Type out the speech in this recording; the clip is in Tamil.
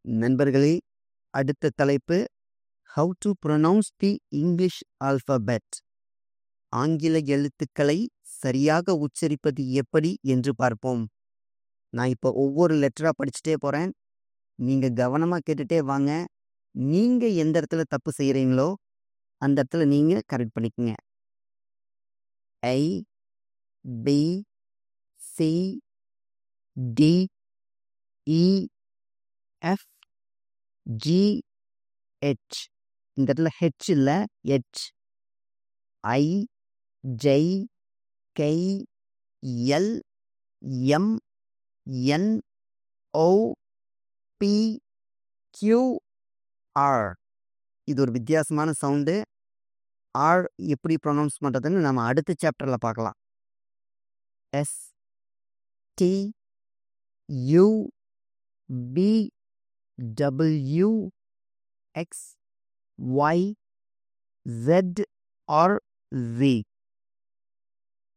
நண்பர்களே அடுத்த தலைப்பு how to pronounce the English alphabet ஆங்கில எழுத்துக்களை சரியாக உச்சரிப்பது எப்படி என்று பார்ப்போம் நான் இப்போ ஒவ்வொரு லெட்டராக படிச்சுட்டே போகிறேன் நீங்கள் கவனமாக கேட்டுட்டே வாங்க நீங்கள் எந்த இடத்துல தப்பு செய்கிறீங்களோ அந்த இடத்துல நீங்கள் கரெக்ட் பண்ணிக்கோங்க A B C D E F G H இந்த இடத்துல ஹெச் இல்லை H I J K L M N O P Q R இது ஒரு வித்தியாசமான சவுண்டு ஆர் எப்படி ப்ரொனவுன்ஸ் பண்ணுறதுன்னு நம்ம அடுத்த சாப்டரில் பார்க்கலாம் S T U V W X Y Z R G